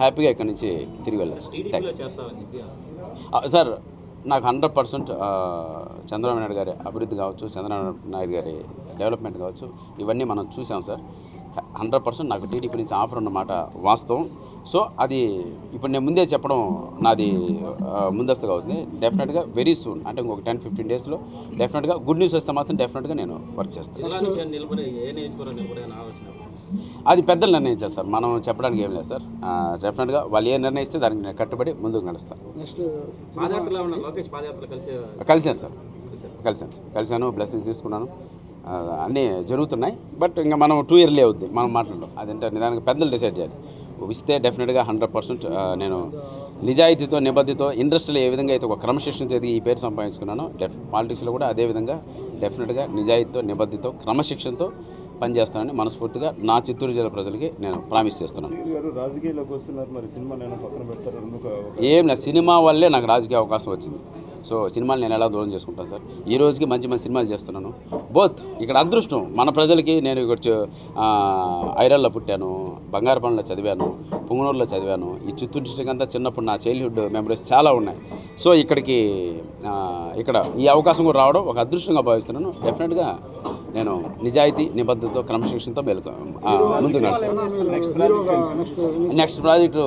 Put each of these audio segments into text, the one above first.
హ్యాపీగా ఇక్కడి నుంచి తిరిగి వెళ్ళచ్చు థ్యాంక్ టీడీపీలో చేస్తామని చెప్పి ఆ, సార్ నాకు హండ్రెడ్ పర్సెంట్ చంద్రబాబు నాయుడు గారి అభివృద్ధి కావచ్చు చంద్రబాబు నాయుడు గారి డెవలప్మెంట్ కావచ్చు ఇవన్నీ మనం చూసాం సార్ హండ్రెడ్ పర్సెంట్ నాకు టీడీపీ నుంచి ఆఫర్ ఉన్నమాట వాస్తవం సో అది ఇప్పుడు నేను ముందే చెప్పడం నాది ఆ, ముందస్తుగా అవుతుంది డెఫినెట్గా వెరీ సూన్ అంటే ఇంకొక టెన్ ఫిఫ్టీన్ డేస్లో డెఫినెట్గా గుడ్ న్యూస్ వస్తే మాత్రం డెఫినెట్గా నేను వర్క్ చేస్తాను జిల్లా నుంచి ఆయన నిలబడి ఏ నియోజకవర్గం నిలబడే ఆలోచన అది పెద్దలు నిర్ణయించాలి సార్ మనం చెప్పడానికి ఏం లేదు సార్ డెఫినెట్గా వాళ్ళు ఏ నిర్ణయిస్తే దానికి నేను కట్టుబడి ముందుకు నడుస్తాను నెక్స్ట్ పాదయాత్రలో ఉన్న లోకేష్ పాదయాత్ర కలిసి కలిశాను సార్ కలిశాను సార్ కలిశాను బ్లెస్సింగ్స్ తీసుకున్నాను ఆ, అన్నీ జరుగుతున్నాయి బట్ ఇంకా మనం టూ ఇయర్లీ అవుద్ది మనం మాట్లాడడం అదంటే నిదానికి పెద్దలు డిసైడ్ చేయాలి ఇస్తే డెఫినెట్గా హండ్రెడ్ పర్సెంట్ నేను నిజాయితీతో నిబద్ధతో ఇండస్ట్రీలో ఏ విధంగా అయితే ఒక క్రమశిక్షణ ఎదిగి ఈ పేరు సంపాదించుకున్నానో డెఫ్ పాలిటిక్స్లో కూడా అదే విధంగా డెఫినెట్గా నిజాయితీతో నిబద్ధతో క్రమశిక్షణతో పనిచేస్తానని మనస్ఫూర్తిగా నా చిత్తూరు జిల్లా ప్రజలకి నేను ప్రామిస్ చేస్తున్నాను మీరు గారు రాజకీయాల్లోకి వస్తున్నారు మరి సినిమా నేను పక్కన పెడతారు ఎందుకు ఒక ఏం లేదు సినిమా వల్లే నాకు రాజకీయ అవకాశం వచ్చింది సో సినిమాలు నేను ఎలా దూరం చేసుకుంటాను సార్ ఈ రోజుకి మంచి మంచి సినిమాలు చేస్తున్నాను బోత్ ఇక్కడ అదృష్టం మన ప్రజలకి నేను ఇక్కడ చు- ఆ, ఐరల్లో పుట్టాను బంగారపల్లిలో చదివాను పుంగనూరులో చదివాను ఈ చిత్తూరు డిస్ట్రిక్ట్ అంతా చిన్నప్పుడు నా చైల్డ్హుడ్ మెమరీస్ చాలా ఉన్నాయి సో ఇక్కడికి ఆ, ఇక్కడ ఈ అవకాశం కూడా రావడం ఒక అదృష్టంగా భావిస్తున్నాను డెఫినెట్గా నేను నిజాయితీ నిబద్ధతతో క్రమశిక్షణతో మెలుకు ఆ, ముందుకు నడుస్తాను next next project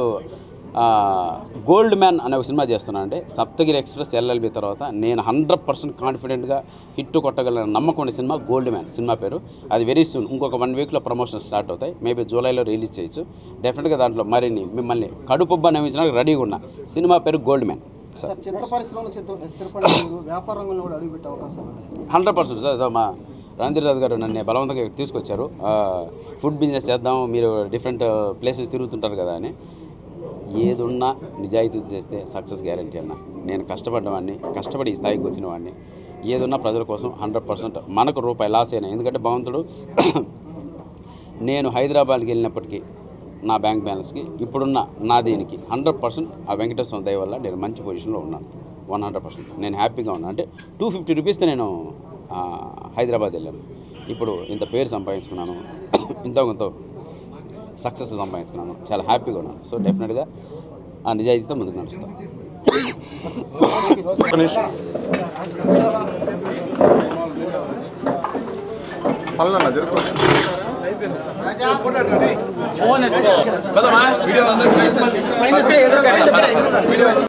Gold Man అనే ఒక సినిమా చేస్తున్నాను అంటే సప్తగిరి ఎక్స్ప్రెస్ ఎల్ఎల్బి తర్వాత నేను హండ్రెడ్ పర్సెంట్ కాన్ఫిడెంట్గా హిట్ కొట్టగల నమ్మకం ఉన్న సినిమా గోల్డ్ మ్యాన్ సినిమా పేరు అది వెరీ సూన్ ఇంకొక వన్ వీక్లో ప్రమోషన్ స్టార్ట్ అవుతాయి మేబీ జూలైలో రిలీజ్ చేయొచ్చు డెఫినెట్గా దాంట్లో మరిన్ని మిమ్మల్ని కడుపుబ్బ నమ్మించడానికి రెడీగా ఉన్నా సినిమా పేరు గోల్డ్ మ్యాన్ సార్ చిత్ర పరిశ్రమలో స్థిర- స్థిరపడి మీరు వ్యాపార రంగంలో కూడా అడుగుపెట్టే అవకాశాలు ఉన్నాయి హండ్రెడ్ పర్సెంట్ సార్ సో మా రణధీర్ గారు నన్ను బలవంతంగా ఇక్కడ తీసుకొచ్చారు ఆ, ఫుడ్ బిజినెస్ చేద్దాం మీరు డిఫరెంట్ ప్లేసెస్ తిరుగుతుంటారు కదా అని ఏదున్నా నిజాయితీ చేస్తే సక్సెస్ గ్యారంటీ అన్న నేను కష్టపడ్డవాడిని కష్టపడి ఈ స్థాయికి వచ్చిన వాడిని ఏదున్నా ప్రజల కోసం హండ్రెడ్ పర్సెంట్ మనకు రూపాయి లాస్ అయినా ఎందుకంటే భగవంతుడు నేను హైదరాబాద్కి వెళ్ళినప్పటికీ నా బ్యాంక్ బ్యాలెన్స్కి ఇప్పుడున్న నా దీనికి హండ్రెడ్ పర్సెంట్ ఆ వెంకటేశ్వర దయ వల్ల నేను మంచి పొజిషన్లో ఉన్నాను వన్ హండ్రెడ్ పర్సెంట్ నేను హ్యాపీగా ఉన్నాను అంటే టూ ఫిఫ్టీ రూపీస్తో నేను ఆ, హైదరాబాద్ వెళ్ళాను ఇప్పుడు ఇంత పేరు సంపాదించుకున్నాను ఇంత కొంత సక్సెస్ సంపాదించుకున్నాను చాలా హ్యాపీగా ఉన్నాను సో డెఫినెట్గా ఆ నిజాయితీతో ముందుకు నడుస్తాను ఒక్క నిమిషం పల్లెన్న జరుపు ఫోన్ ఎత్తుకో. పదమ్మా, వీడియో అందరూ